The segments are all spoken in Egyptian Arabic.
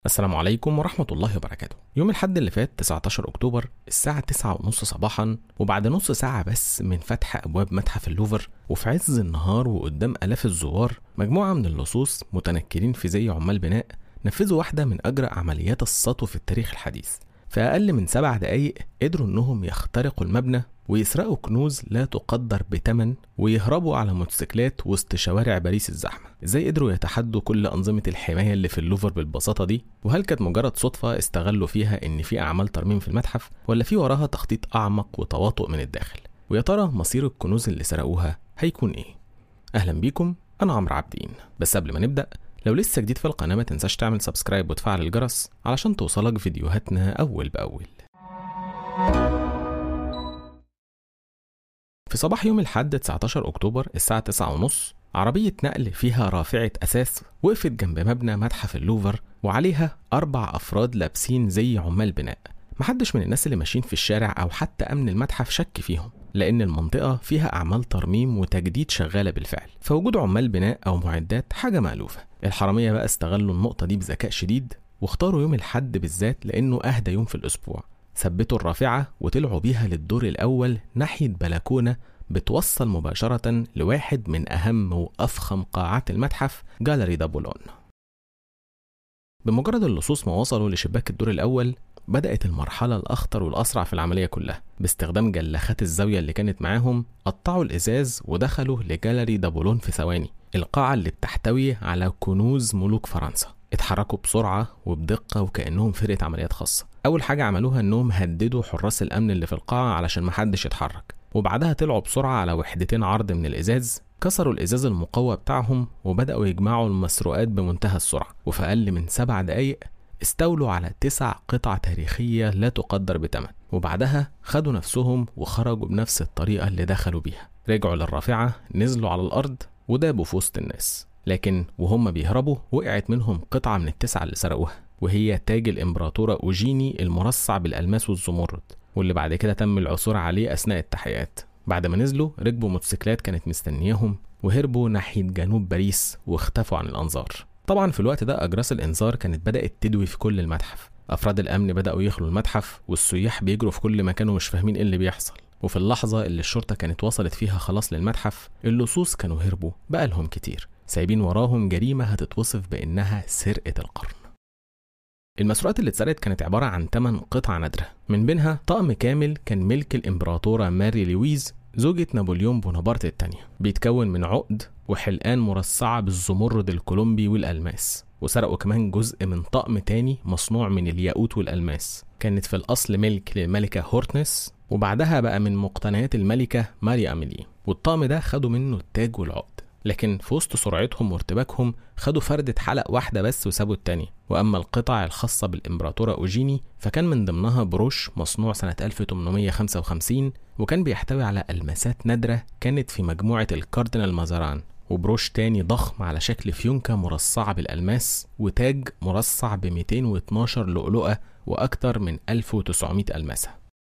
السلام عليكم ورحمة الله وبركاته يوم الحد اللي فات 19 أكتوبر الساعة 9 ونص صباحا وبعد نص ساعة بس من فتح أبواب متحف اللوفر وفي عز النهار وقدام آلاف الزوار مجموعة من اللصوص متنكرين في زي عمال بناء نفذوا واحدة من أجرى عمليات السطو في التاريخ الحديث في أقل من سبع دقايق قدروا إنهم يخترقوا المبنى ويسرقوا كنوز لا تقدر بتمن ويهربوا على موتوسيكلات وسط شوارع باريس الزحمة ازاي قدروا يتحدوا كل أنظمة الحماية اللي في اللوفر بالبساطة دي وهل كانت مجرد صدفة استغلوا فيها إن في أعمال ترميم في المتحف ولا في وراها تخطيط أعمق وتواطؤ من الداخل ويا ترى مصير الكنوز اللي سرقوها هيكون إيه أهلا بيكم أنا عمرو عابدين بس قبل ما نبدأ لو لسه جديد في القناة ما تنساش تعمل سبسكرايب وتفعل الجرس علشان توصلك فيديوهاتنا أول بأول في صباح يوم الحد 19 أكتوبر الساعة 9:30 عربية نقل فيها رافعة أساس وقفت جنب مبنى متحف اللوفر وعليها أربع أفراد لابسين زي عمال بناء محدش من الناس اللي ماشيين في الشارع أو حتى أمن المتحف شك فيهم لأن المنطقة فيها أعمال ترميم وتجديد شغالة بالفعل فوجود عمال بناء أو معدات حاجة مألوفة الحرامية بقى استغلوا النقطة دي بذكاء شديد واختاروا يوم الحد بالذات لأنه أهدى يوم في الأسبوع ثبتوا الرافعة وطلعوا بيها للدور الأول ناحية بلكونة بتوصل مباشرة لواحد من أهم وأفخم قاعات المتحف جاليري دابولون بمجرد اللصوص ما وصلوا لشباك الدور الأول بدأت المرحلة الأخطر والأسرع في العملية كلها باستخدام جلخات الزاوية اللي كانت معاهم قطعوا الإزاز ودخلوا لجاليري دابولون في ثواني القاعة اللي بتحتوي على كنوز ملوك فرنسا اتحركوا بسرعة وبدقة وكأنهم فرقة عمليات خاصة أول حاجة عملوها إنهم هددوا حراس الأمن اللي في القاعة علشان محدش يتحرك وبعدها طلعوا بسرعة على وحدتين عرض من الإزاز كسروا الإزاز المقوى بتاعهم وبدأوا يجمعوا المسروقات بمنتهى السرعة وفي أقل من سبع دقايق استولوا على تسع قطع تاريخية لا تقدر بتمن وبعدها خدوا نفسهم وخرجوا بنفس الطريقة اللي دخلوا بيها رجعوا للرافعة نزلوا على الأرض ودابوا في وسط الناس لكن وهم بيهربوا وقعت منهم قطعة من التسعة اللي سرقوها وهي تاج الإمبراطورة أوجيني المرصع بالألماس والزمرد واللي بعد كده تم العثور عليه أثناء التحقيقات بعد ما نزلوا ركبوا موتوسيكلات كانت مستنياهم وهربوا ناحية جنوب باريس واختفوا عن الأنظار طبعا في الوقت ده أجراس الإنذار كانت بدأت تدوي في كل المتحف أفراد الأمن بدأوا يخلوا المتحف والسياح بيجروا في كل مكان ومش فاهمين إيه اللي بيحصل وفي اللحظة اللي الشرطة كانت وصلت فيها خلاص للمتحف اللصوص كانوا هربوا بقالهم كتير سايبين وراهم جريمة هتتوصف بإنها سرقة القرن المسروقات اللي اتسرقت كانت عبارة عن 8 قطع نادرة من بينها طقم كامل كان ملك الإمبراطورة ماري لويز زوجة نابليون بونابرت الثانية بيتكون من عقد وحلقان مرصعة بالزمرد الكولومبي والألماس وسرقوا كمان جزء من طقم تاني مصنوع من الياقوت والألماس كانت في الأصل ملك للملكة هورتنس وبعدها بقى من مقتنيات الملكة ماري أميلي والطقم ده خدوا منه التاج والعقد لكن في وسط سرعتهم وارتباكهم خدوا فردة حلق واحدة بس وسابوا التانية وأما القطع الخاصة بالإمبراطورة أوجيني فكان من ضمنها بروش مصنوع سنة 1855 وكان بيحتوي على ألماسات نادرة كانت في مجموعة الكاردينال مازاران وبروش تاني ضخم على شكل فيونكة مرصعة بالألماس وتاج مرصع ب 212 لؤلؤة وأكتر من 1900 ألماسة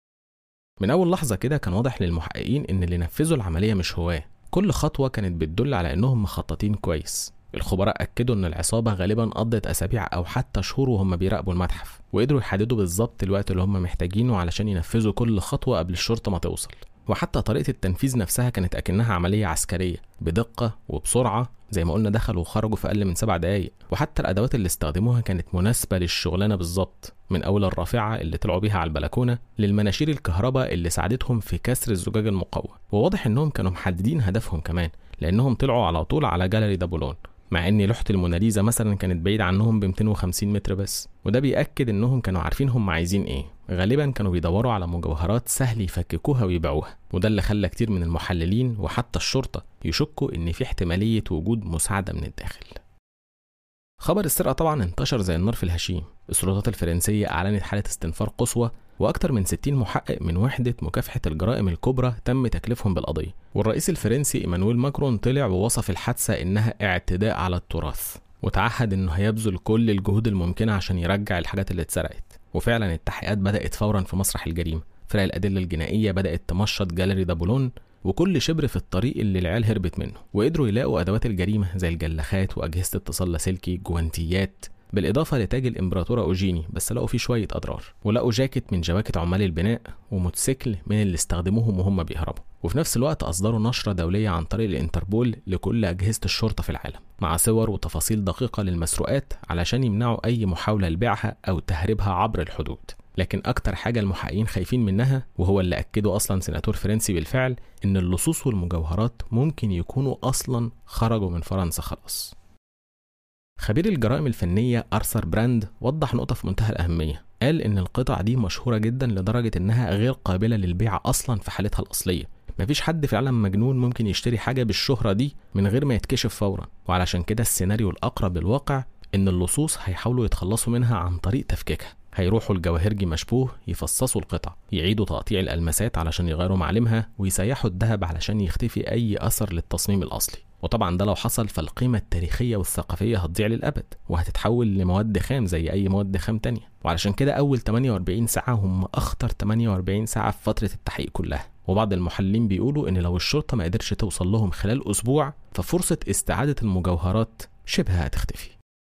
من أول لحظة كده كان واضح للمحققين إن اللي نفذوا العملية مش هواه كل خطوة كانت بتدل على إنهم مخططين كويس الخبراء أكدوا إن العصابة غالبا قضت أسابيع أو حتى شهور وهم بيراقبوا المتحف وقدروا يحددوا بالظبط الوقت اللي هم محتاجينه علشان ينفذوا كل خطوة قبل الشرطة ما توصل وحتى طريقة التنفيذ نفسها كانت أكنها عملية عسكرية بدقة وبسرعة زي ما قلنا دخلوا وخرجوا في أقل من سبع دقايق وحتى الأدوات اللي استخدموها كانت مناسبة للشغلانة بالظبط من أول الرافعة اللي طلعوا بيها على البلكونة للمناشير الكهرباء اللي ساعدتهم في كسر الزجاج المقوى وواضح إنهم كانوا محددين هدفهم كمان لأنهم طلعوا على طول على جاليري دابولون مع ان لوحه الموناليزا مثلا كانت بعيد عنهم ب 250 متر بس وده بيأكد انهم كانوا عارفين هم عايزين ايه غالبا كانوا بيدوروا على مجوهرات سهل يفككوها ويبيعوها وده اللي خلى كتير من المحللين وحتى الشرطه يشكوا ان في احتماليه وجود مساعده من الداخل خبر السرقة طبعا انتشر زي النار في الهشيم السلطات الفرنسية أعلنت حالة استنفار قصوى وأكثر من 60 محقق من وحدة مكافحة الجرائم الكبرى تم تكليفهم بالقضية والرئيس الفرنسي إيمانويل ماكرون طلع ووصف الحادثة إنها اعتداء على التراث وتعهد إنه هيبذل كل الجهود الممكنة عشان يرجع الحاجات اللي اتسرقت وفعلا التحقيقات بدأت فورا في مسرح الجريمة فرق الأدلة الجنائية بدأت تمشط جاليري دابولون وكل شبر في الطريق اللي العيال هربت منه وقدروا يلاقوا ادوات الجريمه زي الجلخات واجهزه اتصال لاسلكي جوانتيات بالإضافة لتاج الإمبراطورة أوجيني بس لقوا فيه شوية أضرار ولقوا جاكيت من جواكت عمال البناء وموتوسيكل من اللي استخدموهم وهم بيهربوا وفي نفس الوقت أصدروا نشرة دولية عن طريق الإنتربول لكل أجهزة الشرطة في العالم مع صور وتفاصيل دقيقة للمسروقات علشان يمنعوا أي محاولة لبيعها أو تهريبها عبر الحدود لكن أكتر حاجة المحققين خايفين منها وهو اللي أكده أصلا سيناتور فرنسي بالفعل إن اللصوص والمجوهرات ممكن يكونوا أصلا خرجوا من فرنسا خلاص خبير الجرائم الفنية أرثر براند وضح نقطة في منتهى الأهمية قال إن القطع دي مشهورة جدا لدرجة إنها غير قابلة للبيع أصلا في حالتها الأصلية مفيش حد في العالم مجنون ممكن يشتري حاجة بالشهرة دي من غير ما يتكشف فورا وعلشان كده السيناريو الأقرب للواقع إن اللصوص هيحاولوا يتخلصوا منها عن طريق تفكيكها هيروحوا الجواهرجي مشبوه يفصصوا القطع يعيدوا تقطيع الألماسات علشان يغيروا معالمها ويسيحوا الذهب علشان يختفي أي أثر للتصميم الأصلي وطبعا ده لو حصل فالقيمة التاريخية والثقافية هتضيع للأبد وهتتحول لمواد خام زي أي مواد خام تانية وعلشان كده أول 48 ساعة هم أخطر 48 ساعة في فترة التحقيق كلها وبعض المحللين بيقولوا إن لو الشرطة ما قدرش توصل لهم خلال أسبوع ففرصة استعادة المجوهرات شبه هتختفي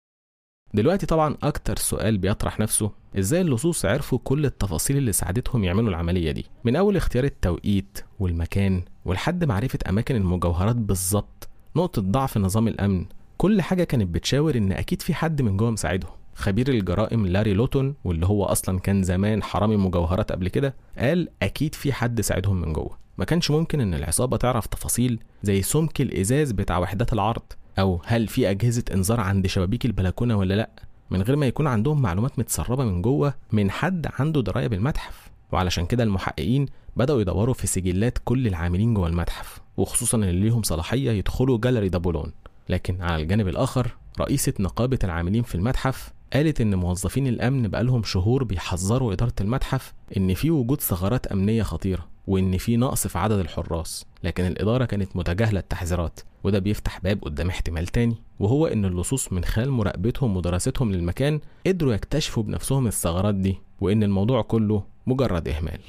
دلوقتي طبعا أكتر سؤال بيطرح نفسه إزاي اللصوص عرفوا كل التفاصيل اللي ساعدتهم يعملوا العملية دي من أول اختيار التوقيت والمكان ولحد معرفة أماكن المجوهرات بالظبط نقطة ضعف نظام الأمن كل حاجة كانت بتشاور إن أكيد في حد من جوه مساعدهم خبير الجرائم لاري لوتون واللي هو أصلا كان زمان حرامي مجوهرات قبل كده قال أكيد في حد ساعدهم من جوه ما كانش ممكن إن العصابة تعرف تفاصيل زي سمك الإزاز بتاع وحدات العرض أو هل في أجهزة إنذار عند شبابيك البلكونة ولا لأ من غير ما يكون عندهم معلومات متسربة من جوه من حد عنده دراية بالمتحف وعلشان كده المحققين بدأوا يدوروا في سجلات كل العاملين جوه المتحف وخصوصا اللي ليهم صلاحية يدخلوا جاليري دابولون لكن على الجانب الآخر رئيسة نقابة العاملين في المتحف قالت إن موظفين الأمن بقالهم شهور بيحذروا إدارة المتحف إن في وجود ثغرات أمنية خطيرة وإن في نقص في عدد الحراس لكن الإدارة كانت متجاهلة التحذيرات وده بيفتح باب قدام احتمال تاني وهو إن اللصوص من خلال مراقبتهم ودراستهم للمكان قدروا يكتشفوا بنفسهم الثغرات دي وإن الموضوع كله مجرد إهمال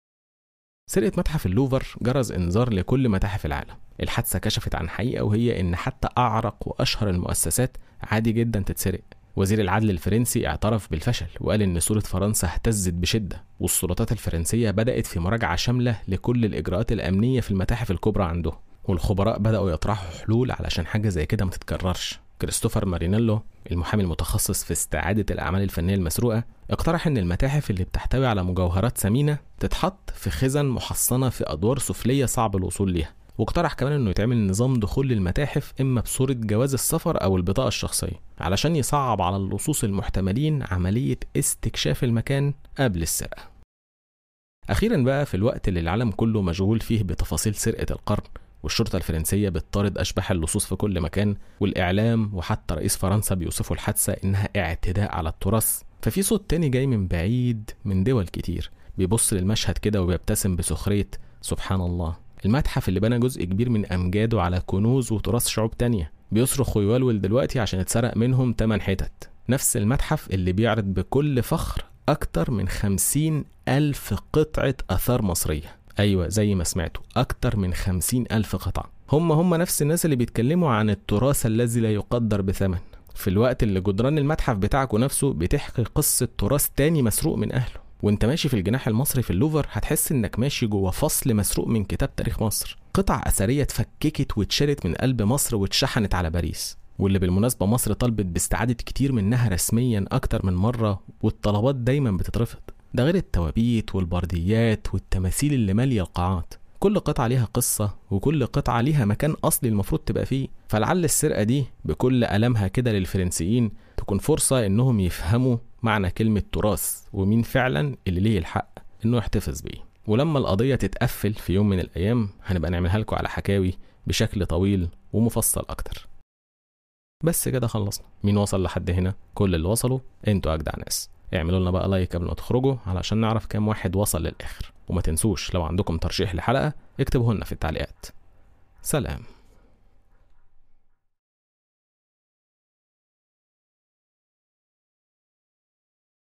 سرقة متحف اللوفر جرز إنذار لكل متاحف العالم الحادثة كشفت عن حقيقة وهي إن حتى أعرق وأشهر المؤسسات عادي جدا تتسرق وزير العدل الفرنسي اعترف بالفشل وقال إن صورة فرنسا اهتزت بشدة والسلطات الفرنسية بدأت في مراجعة شاملة لكل الإجراءات الأمنية في المتاحف الكبرى عندهم والخبراء بدأوا يطرحوا حلول علشان حاجة زي كده ما تتكررش كريستوفر مارينيلو المحامي المتخصص في استعادة الأعمال الفنية المسروقة اقترح إن المتاحف اللي بتحتوي على مجوهرات ثمينة تتحط في خزن محصنة في أدوار سفلية صعب الوصول ليها واقترح كمان انه يتعمل نظام دخول للمتاحف اما بصوره جواز السفر او البطاقه الشخصيه علشان يصعب على اللصوص المحتملين عمليه استكشاف المكان قبل السرقه اخيرا بقى في الوقت اللي العالم كله مشغول فيه بتفاصيل سرقه القرن والشرطة الفرنسية بتطارد أشباح اللصوص في كل مكان والإعلام وحتى رئيس فرنسا بيوصفوا الحادثة إنها اعتداء على التراث ففي صوت تاني جاي من بعيد من دول كتير بيبص للمشهد كده وبيبتسم بسخرية سبحان الله المتحف اللي بنى جزء كبير من أمجاده على كنوز وتراث شعوب تانية بيصرخ ويولول دلوقتي عشان اتسرق منهم 8 حتت نفس المتحف اللي بيعرض بكل فخر أكتر من خمسين ألف قطعة آثار مصرية أيوة زي ما سمعتوا أكتر من خمسين ألف قطعة هم هم نفس الناس اللي بيتكلموا عن التراث الذي لا يقدر بثمن في الوقت اللي جدران المتحف بتاعكوا نفسه بتحكي قصة تراث تاني مسروق من أهله وانت ماشي في الجناح المصري في اللوفر هتحس انك ماشي جوه فصل مسروق من كتاب تاريخ مصر قطع اثريه اتفككت واتشالت من قلب مصر واتشحنت على باريس واللي بالمناسبه مصر طلبت باستعاده كتير منها رسميا اكتر من مره والطلبات دايما بتترفض ده غير التوابيت والبرديات والتماثيل اللي ماليه القاعات كل قطعة ليها قصة وكل قطعة ليها مكان أصلي المفروض تبقى فيه فلعل السرقة دي بكل ألمها كده للفرنسيين تكون فرصة إنهم يفهموا معنى كلمة تراث ومين فعلا اللي ليه الحق إنه يحتفظ بيه ولما القضية تتقفل في يوم من الأيام هنبقى نعملها لكم على حكاوي بشكل طويل ومفصل أكتر بس كده خلصنا مين وصل لحد هنا كل اللي وصلوا انتوا أجدع ناس اعملوا لنا بقى لايك قبل ما تخرجوا علشان نعرف كام واحد وصل للآخر وما تنسوش لو عندكم ترشيح لحلقة اكتبوه لنا في التعليقات سلام